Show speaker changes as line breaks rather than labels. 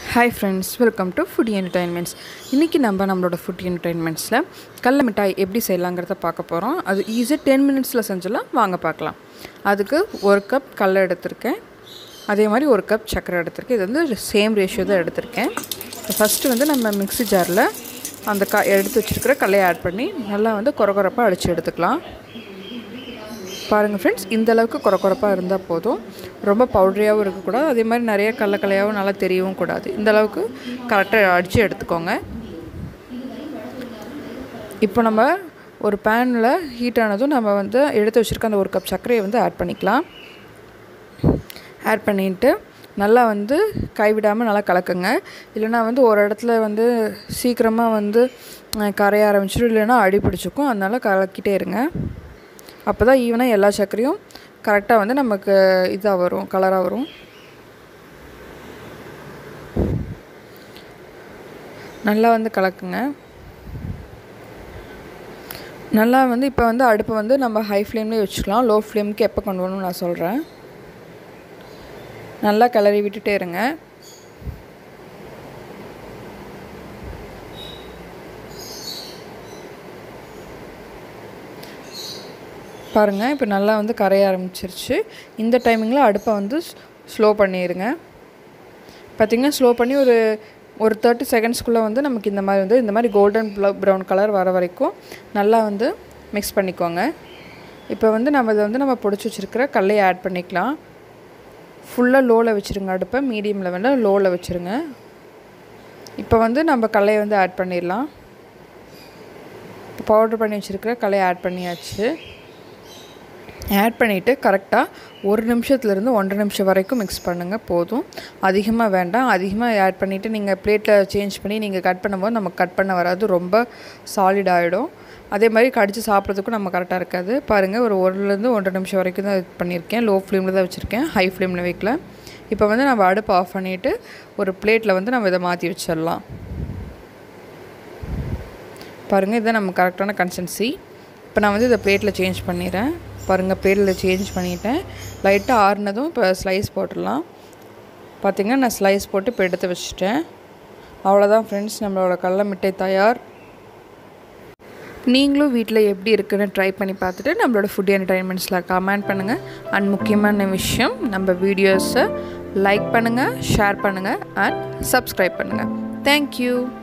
hi friends welcome to food entertainments இன்றைக்கி நம்ம நம்மளோட ஃபுட் என்டர்டைன்மெண்ட்ஸில் கடல மிட்டாய் எப்படி செய்யலாங்கிறத பார்க்க போகிறோம் அது ஈஸியாக டென் மினிட்ஸில் செஞ்சிடலாம் வாங்க பார்க்கலாம் அதுக்கு ஒரு கப் கடல எடுத்திருக்கேன் அதே மாதிரி ஒரு கப் சர்க்கரை எடுத்திருக்கேன் இது வந்து சேம் ரேஷியோ தான் எடுத்திருக்கேன் ஃபஸ்ட்டு வந்து நம்ம மிக்ஸி ஜாரில் அந்த க எடுத்து வச்சுருக்கிற கடலையை ஆட் பண்ணி நல்லா வந்து குறை குறைப்பாக அடித்து எடுத்துக்கலாம் பாருங்கள் ஃப்ரெண்ட்ஸ் இந்த அளவுக்கு குறை குறைப்பாக இருந்தால் போதும் ரொம்ப பவுட்ரியாகவும் இருக்கக்கூடாது அதே மாதிரி நிறைய கடலக்கலையாகவும் நல்லா தெரியவும் கூடாது இந்த அளவுக்கு கரெக்டாக அடித்து எடுத்துக்கோங்க இப்போ நம்ம ஒரு பேனில் ஹீட் ஆனதும் நம்ம வந்து எடுத்து வச்சுருக்க அந்த ஒரு கப் சர்க்கரையை வந்து ஆட் பண்ணிக்கலாம் ஆட் பண்ணிட்டு நல்லா வந்து கைவிடாமல் நல்லா கலக்குங்க இல்லைனா வந்து ஒரு இடத்துல வந்து சீக்கிரமாக வந்து கரைய ஆரம்பிச்சிடும் இல்லைன்னா அடி பிடிச்சிக்கும் அதனால் கலக்கிட்டே இருங்க அப்போ தான் ஈவனாக எல்லா சர்க்கரையும் கரெக்டாக வந்து நமக்கு இதாக வரும் கலராக வரும் நல்லா வந்து கலக்குங்க நல்லா வந்து இப்போ வந்து அடுப்பை வந்து நம்ம ஹை ஃப்ளேம்லேயே வச்சுக்கலாம் லோ ஃப்ளேமுக்கு எப்போ கொண்டு வரணும்னு நான் சொல்கிறேன் நல்லா கிளறி விட்டுட்டே இருங்க பாருங்கள் இப்போ நல்லா வந்து கரைய ஆரம்பிச்சிருச்சு இந்த டைமிங்கில் அடுப்பை வந்து ஸ்லோ பண்ணிடுங்க பார்த்திங்கன்னா ஸ்லோ பண்ணி ஒரு ஒரு தேர்ட்டி செகண்ட்ஸ்க்குள்ளே வந்து நமக்கு இந்த மாதிரி வந்து இந்த மாதிரி கோல்டன் ப்ரௌன் கலர் வர வரைக்கும் நல்லா வந்து மிக்ஸ் பண்ணிக்கோங்க இப்போ வந்து நம்ம இதை வந்து நம்ம பிடிச்சி வச்சுருக்கிற கடலையை ஆட் பண்ணிக்கலாம் ஃபுல்லாக லோவில் வச்சுருங்க அடுப்பை மீடியம் லெவலில் லோவில் வச்சுருங்க இப்போ வந்து நம்ம கடலையை வந்து ஆட் பண்ணிடலாம் இப்போ பவுட்ரு பண்ணி வச்சுருக்கிற கடலையை ஆட் பண்ணியாச்சு ஆட் பண்ணிவிட்டு கரெக்டாக ஒரு நிமிஷத்துலேருந்து ஒன்றரை நிமிஷம் வரைக்கும் மிக்ஸ் பண்ணுங்கள் போதும் அதிகமாக வேண்டாம் அதிகமாக ஆட் பண்ணிவிட்டு நீங்கள் பிளேட்டில் சேஞ்ச் பண்ணி நீங்கள் கட் பண்ணும்போது நமக்கு கட் பண்ண வராது ரொம்ப சாலிட் ஆகிடும் அதே மாதிரி கடித்து சாப்பிட்றதுக்கும் நம்ம கரெக்டாக இருக்காது பாருங்கள் ஒரு ஒருலேருந்து ஒன்றரை நிமிஷம் வரைக்கும் தான் இது பண்ணியிருக்கேன் லோ ஃப்ளேமில் தான் வச்சுருக்கேன் ஹை ஃப்ளேமில் வைக்கல இப்போ வந்து நம்ம அடுப்பு ஆஃப் பண்ணிவிட்டு ஒரு பிளேட்டில் வந்து நம்ம இதை மாற்றி வச்சிடலாம் பாருங்கள் இதுதான் நம்ம கரெக்டான கன்சன்சி இப்போ நான் வந்து இதை பிளேட்டில் சேஞ்ச் பண்ணிடுறேன் பாருங்கள் பிளேட்டில் சேஞ்ச் பண்ணிவிட்டேன் லைட்டாக ஆறுனதும் இப்போ ஸ்லைஸ் போட்டுடலாம் பார்த்திங்கன்னா நான் ஸ்லைஸ் போட்டு இப்போ எடுத்து வச்சுட்டேன் அவ்வளோதான் ஃப்ரெண்ட்ஸ் நம்மளோட கடல மிட்டாய் தயார் நீங்களும் வீட்டில் எப்படி இருக்குன்னு ட்ரை பண்ணி பார்த்துட்டு நம்மளோட ஃபுட் என்டர்டைன்மெண்ட்ஸில் கமெண்ட் பண்ணுங்கள் அண்ட் முக்கியமான விஷயம் நம்ம வீடியோஸை லைக் பண்ணுங்கள் ஷேர் பண்ணுங்கள் அண்ட் சப்ஸ்கிரைப் பண்ணுங்கள் தேங்க்யூ